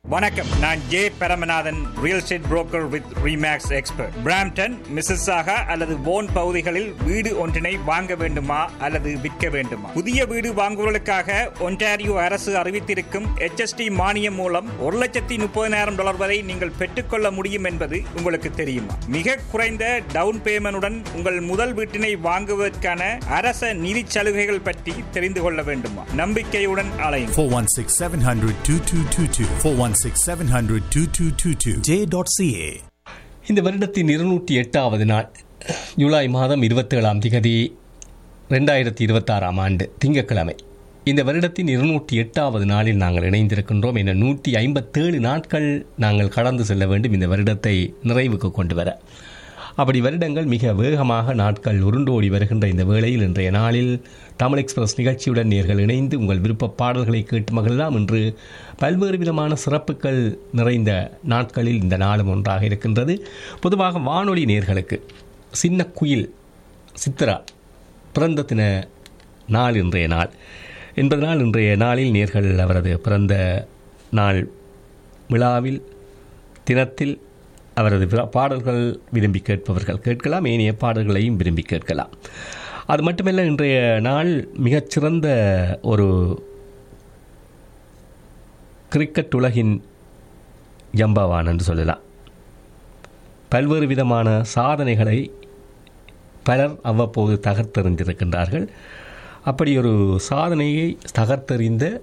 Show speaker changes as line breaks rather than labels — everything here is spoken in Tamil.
வணக்கம் நான் J Paramanathan real estate broker with Remax expert Brampton Mississauga அல்லது போன் பகுதிகளில் வீடு ஒன்றினை வாங்க வேண்டுமா அல்லது விற்க வேண்டுமா புதிய வீடு வாங்குவதற்காக ஒன்டாரியோ அரசு அறிவித்திருக்கும் HST மானியம் மூலம் ஒரு லட்சத்தி முப்பதினாயிரம் டாலர் வரை நீங்கள் பெற்றுக்கொள்ள முடியும் என்பது உங்களுக்கு தெரியுமா மிக குறைந்த டவுன் பேமெண்டுடன் உங்கள் முதல் வீட்டினை வாங்குவதற்கான அரச நிதி சலுகைகள் பற்றி தெரிந்து கொள்ள வேண்டுமா நம்பிக்கையுடன் அலையுங்கள்
416 700 2222. 416 700 2222. J.ca.
இந்த வருடத்தின் இருநூற்றி எட்டாவது நாள் ஜூலை மாதம் இருபத்தேழாம் திகதி ரெண்டாயிரத்தி இருபத்தாறாம் ஆண்டு திங்கட்கிழமை இந்த வருடத்தின் இருநூற்றி எட்டாவது நாளில் நாங்கள் இணைந்திருக்கின்றோம் என நூற்றி ஐம்பத்தேழு நாட்கள் நாங்கள் கடந்து செல்ல வேண்டும் இந்த வருடத்தை நிறைவுக்கு கொண்டு வர அப்படி வருடங்கள் மிக வேகமாக நாட்கள் உருண்டோடி வருகின்ற இந்த வேளையில் இன்றைய நாளில் தமிழ் எக்ஸ்பிரஸ் நிகழ்ச்சியுடன் நேர்கள் இணைந்து உங்கள் விருப்ப பாடல்களை கேட்டு மகிழலாம் என்று பல்வேறு விதமான சிறப்புகள் நிறைந்த நாட்களில் இந்த நாளும் ஒன்றாக இருக்கின்றது பொதுவாக வானொலி நேர்களுக்கு சின்ன குயில் சித்ரா பிறந்த தின நாள் இன்றைய நாள் என்பதனால் இன்றைய நாளில் நேர்கள் அவரது பிறந்த நாள் விழாவில் தினத்தில் அவரது விரா- பாடல்கள் விரும்பி கேட்பவர்கள் கேட்கலாம் ஏனைய பாடல்களையும் விரும்பி கேட்கலாம் அது மட்டுமல்ல இன்றைய நாள் மிகச்சிறந்த ஒரு கிரிக்கெட் உலகின் ஜம்பவான் என்று சொல்லலாம் பல்வேறு விதமான சாதனைகளை பலர் அவ்வப்போது தகர்த்தெறிந்திருக்கின்றார்கள் அப்படி ஒரு சாதனையை தகர்த்தெறிந்த